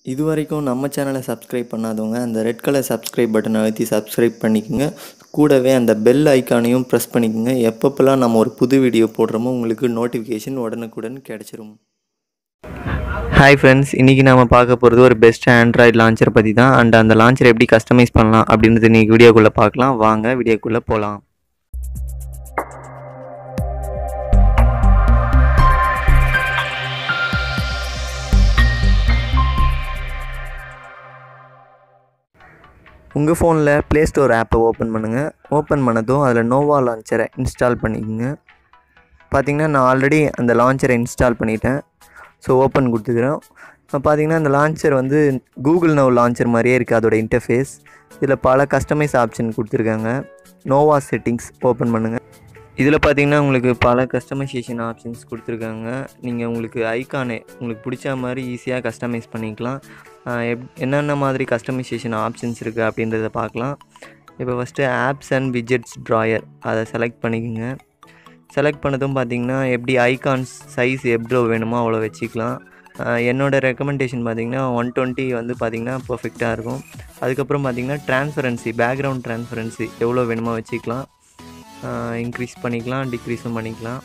இது வரைக்கும் நம்ம சேனலை சப்ஸ்கிரைப் பண்ணாதவங்க அந்த ரெட் கலர் சப்ஸ்கிரைப் பட்டனை அழுத்தி சப்ஸ்கிரைப் பண்ணிக்கோங்க கூடவே அந்த பெல் ஐக்கானையும் ப்ரெஸ் பண்ணிக்கோங்க எப்பப்பெல்லாம் நம்ம ஒரு புது வீடியோ போடுறோமோ உங்களுக்கு நோட்டிஃபிகேஷன் உடனுக்குடன் கிடச்சிரும் ஹாய் ஃப்ரெண்ட்ஸ் இன்றைக்கி நாம் பார்க்க போகிறது ஒரு பெஸ்ட் ஆண்ட்ராய்டு லான்ச்சர் பற்றி தான் அண்ட் அந்த லான்ச்சர் எப்படி கஸ்டமைஸ் பண்ணலாம் அப்படின்றது இன்றைக்கி வீடியோக்குள்ளே பார்க்கலாம் வாங்க வீடியோக்குள்ளே போகலாம் உங்கள் ஃபோனில் ப்ளே ஸ்டோர் ஆப்பை ஓப்பன் பண்ணுங்கள் ஓப்பன் பண்ணதும் அதில் நோவா லான்ச்சரை இன்ஸ்டால் பண்ணிக்கோங்க பார்த்தீங்கன்னா நான் ஆல்ரெடி அந்த லான்ச்சரை இன்ஸ்டால் பண்ணிட்டேன் ஸோ ஓப்பன் கொடுத்துக்கிறேன் இப்போ பார்த்தீங்கன்னா இந்த லான்ச்சர் வந்து கூகுள் நவ் லான்ச்சர் மாதிரியே இருக்குது அதோட இன்டர்ஃபேஸ் இதில் பல கஸ்டமைஸ் ஆப்ஷன் கொடுத்துருக்காங்க நோவா செட்டிங்ஸ் ஓப்பன் பண்ணுங்கள் இதில் பார்த்தீங்கன்னா உங்களுக்கு பல கஸ்டமைசேஷன் ஆப்ஷன்ஸ் கொடுத்துருக்காங்க நீங்கள் உங்களுக்கு ஐகானே உங்களுக்கு பிடிச்ச மாதிரி ஈஸியாக கஸ்டமைஸ் பண்ணிக்கலாம் ஆஹ் எப் என்னென்ன மாதிரி கஸ்டமைசேஷன் ஆப்ஷன்ஸ் இருக்குது அப்படின்றத பார்க்கலாம் இப்போ first apps and widgets drawer அதை செலக்ட் பண்ணிக்கோங்க செலக்ட் பண்ணதும் பார்த்தீங்கன்னா எப்படி ஐகான்ஸ் சைஸ் எவ்வளோ வேணுமோ அவ்வளோ வச்சுக்கலாம் ஆஹ் என்னோட ரெக்கமெண்டேஷன் பார்த்தீங்கன்னா ஒன் டுவெண்ட்டி வந்து பார்த்திங்கன்னா பர்ஃபெக்டாக இருக்கும் அதுக்கப்புறம் பார்த்தீங்கன்னா ட்ரான்ஸ்பரன்சி பேக்ரவுண்ட் ட்ரான்ஸ்பரன்சி எவ்வளோ வேணுமோ வச்சுக்கலாம் இன்க்ரீஸ் பண்ணிக்கலாம் டிக்ரீஸும் பண்ணிக்கலாம்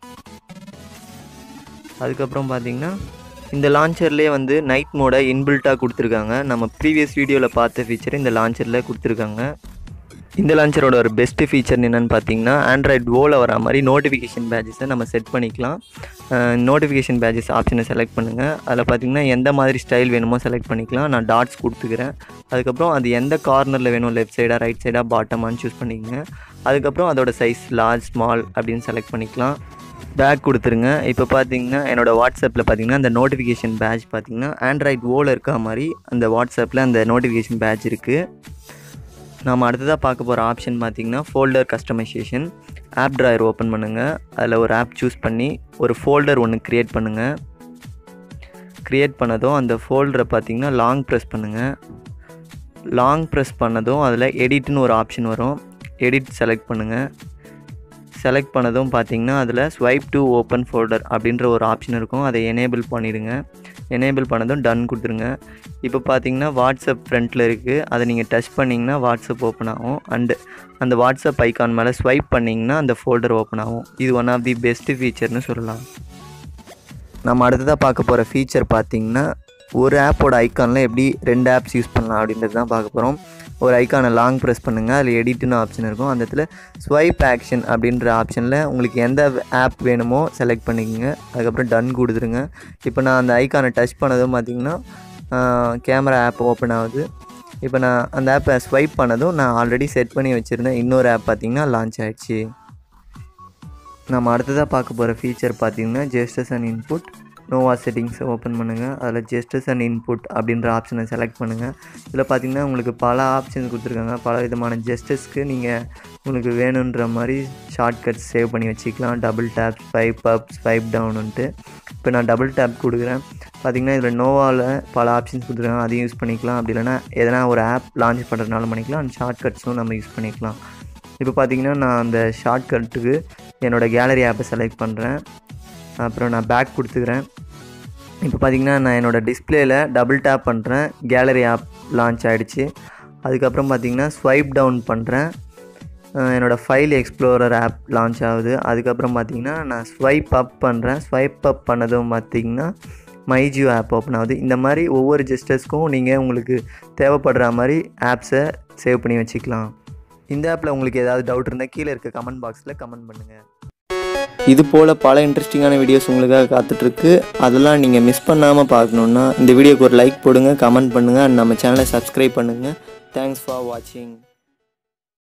அதுக்கப்புறம் பார்த்தீங்கன்னா இந்த லான்ச்சர்லேயே வந்து நைட் மோடை இன்பில்ட்டாக கொடுத்துருக்காங்க நம்ம ப்ரீவியஸ் வீடியோவில் பார்த்த ஃபீச்சர் இந்த லான்ச்சரில் கொடுத்துருக்காங்க இந்த லான்ச்சரோட ஒரு பெஸ்ட்டு ஃபீச்சர் என்னென்னு பார்த்தீங்கன்னா ஆண்ட்ராய்ட் ஓவில் வர மாதிரி நோட்டிஃபிகேஷன் பேஜஸை நம்ம செட் பண்ணிக்கலாம் நோட்டிஃபிகேஷன் பேஜஸ் ஆப்ஷனை செலக்ட் பண்ணுங்கள் அதில் பார்த்தீங்கன்னா எந்த மாதிரி ஸ்டைல் வேணுமோ செலக்ட் பண்ணிக்கலாம் நான் டாட்ஸ் கொடுத்துக்கிறேன் அதுக்கப்புறம் அது எந்த கார்னரில் வேணும் லெஃப்ட் சைடாக ரைட் சைடாக பாட்டமான்னு சூஸ் பண்ணிக்கோங்க அதுக்கப்புறம் அதோட சைஸ் லார்ஜ் ஸ்மால் அப்படின்னு செலக்ட் பண்ணிக்கலாம் பேக் கொடுத்துருங்க இப்போ பார்த்தீங்கன்னா என்னோடய வாட்ஸ்அப்பில் பார்த்தீங்கன்னா அந்த நோட்டிஃபிகேஷன் பேட்ச் பார்த்தீங்கன்னா ஆண்ட்ராய்ட் ஓவில் இருக்க மாதிரி அந்த வாட்ஸ்அப்பில் அந்த நோட்டிஃபிகேஷன் பேட்ச் இருக்குது நாம் அடுத்ததாக பார்க்க போகிற ஆப்ஷன் பார்த்தீங்கன்னா folder customization app drawer open பண்ணுங்கள் அதில் ஒரு ஆப் சூஸ் பண்ணி ஒரு ஃபோல்டர் ஒன்று க்ரியேட் பண்ணுங்கள் க்ரியேட் பண்ணதும் அந்த ஃபோல்டரை பார்த்தீங்கன்னா லாங் ப்ரெஸ் பண்ணுங்கள் லாங் ப்ரெஸ் பண்ணதும் அதில் எடிட்னு ஒரு ஆப்ஷன் வரும் எடிட் செலக்ட் பண்ணுங்கள் செலக்ட் பண்ணதும் பார்த்தீங்கன்னா அதில் ஸ்வைப் டு ஓப்பன் ஃபோல்டர் அப்படின்ற ஒரு ஆப்ஷன் இருக்கும் அதை எனேபிள் பண்ணிவிடுங்க எனேபிள் பண்ணதும் டன் கொடுத்துருங்க இப்போ பார்த்தீங்கன்னா வாட்ஸ்அப் ஃப்ரண்ட்டில் இருக்குது அதை நீங்கள் டச் பண்ணிங்கன்னா வாட்ஸ்அப் ஓப்பன் ஆகும் அண்டு அந்த வாட்ஸ்அப் ஐக்கான் மேலே ஸ்வைப் பண்ணிங்கன்னா அந்த ஃபோல்டர் ஓப்பன் ஆகும் இது ஒன் ஆஃப் தி பெஸ்ட்டு ஃபீச்சர்னு சொல்லலாம் நம்ம அடுத்ததாக பார்க்க போகிற ஃபீச்சர் பார்த்தீங்கன்னா ஒரு ஆப்போட ஐக்கானில் எப்படி ரெண்டு ஆப்ஸ் யூஸ் பண்ணலாம் அப்படின்றது தான் பார்க்க போகிறோம் ஒரு ஐக்கானை லாங் ப்ரெஸ் பண்ணுங்கள் அதில் எடிட்னு ஆப்ஷன் இருக்கும் அந்த இடத்துல ஸ்வைப் ஆக்ஷன் அப்படின்ற ஆப்ஷனில் உங்களுக்கு எந்த ஆப் வேணுமோ செலக்ட் பண்ணிக்கோங்க அதுக்கப்புறம் டன் கொடுத்துருங்க இப்போ நான் அந்த ஐக்கானை டச் பண்ணதும் பார்த்திங்கன்னா கேமரா ஆப் ஓப்பன் ஆகுது இப்போ நான் அந்த ஆப்பை ஸ்வைப் பண்ணதும் நான் ஆல்ரெடி செட் பண்ணி வச்சுருந்தேன் இன்னொரு ஆப் பார்த்திங்கன்னா லான்ச் ஆகிடுச்சு நம்ம அடுத்ததாக பார்க்க போகிற ஃபீச்சர் பார்த்திங்கன்னா ஜெஸ்டஸ் அண்ட் இன்புட் நோவா செட்டிங்ஸை ஓப்பன் பண்ணுங்கள் அதில் ஜெஸ்டஸ் அண்ட் இன்புட் அப்படின்ற ஆப்ஷனை செலக்ட் பண்ணுங்கள் இதில் பார்த்திங்கன்னா உங்களுக்கு பல ஆப்ஷன்ஸ் கொடுத்துருக்காங்க பல விதமான ஜெஸ்டஸ்க்கு நீங்கள் உங்களுக்கு வேணுன்ற மாதிரி ஷார்ட்கட்ஸ் சேவ் பண்ணி வச்சுக்கலாம் double tap swipe up swipe டவுனுன்ட்டு இப்போ நான் டபுள் டேப் கொடுக்குறேன் பார்த்திங்கன்னா இதில் நோவாவில் பல ஆப்ஷன்ஸ் கொடுத்துருக்காங்க அதையும் யூஸ் பண்ணிக்கலாம் அப்படி இல்லைனா எதனா ஒரு ஆப் லான்ச் பண்ணுறதுனால பண்ணிக்கலாம் அண்ட் ஷார்ட்கட்ஸும் நம்ம யூஸ் பண்ணிக்கலாம் இப்போ பார்த்திங்கன்னா நான் அந்த ஷார்ட்கட்டுக்கு என்னோடய கேலரி ஆப்பை செலக்ட் பண்ணுறேன் அப்புறம் நான் பேக் கொடுத்துக்கிறேன் இப்போ பார்த்திங்கன்னா நான் என்னோடய டிஸ்பிளேயில் டபுள் டேப் பண்ணுறேன் கேலரி ஆப் லான்ச் ஆகிடுச்சு அதுக்கப்புறம் பார்த்திங்கன்னா ஸ்வைப் டவுன் பண்ணுறேன் என்னோடய ஃபைல் எக்ஸ்ப்ளோரர் ஆப் லான்ச் ஆகுது அதுக்கப்புறம் பார்த்திங்கன்னா நான் ஸ்வைப் அப் பண்ணுறேன் ஸ்வைப் அப் பண்ணதும் பார்த்திங்கன்னா மைஜியோ ஆப் ஓப்பன் ஆகுது இந்த மாதிரி ஒவ்வொரு ஜெஸ்டர்ஸ்க்கும் நீங்கள் உங்களுக்கு தேவைப்படுற மாதிரி ஆப்ஸை சேவ் பண்ணி வச்சுக்கலாம் இந்த ஆப்பில் உங்களுக்கு ஏதாவது டவுட் இருந்தால் கீழே இருக்க கமெண்ட் பாக்ஸில் கமெண்ட் பண்ணுங்கள் இது போல் பல இன்ட்ரெஸ்டிங்கான வீடியோஸ் உங்களுக்காக காத்துட்ருக்கு அதெல்லாம் நீங்கள் மிஸ் பண்ணாமல் பார்க்கணுன்னா இந்த வீடியோக்கு ஒரு லைக் போடுங்க கமெண்ட் பண்ணுங்கள் அண்ட் நம்ம சேனலை சப்ஸ்கிரைப் பண்ணுங்கள் தேங்க்ஸ் ஃபார் வாட்சிங்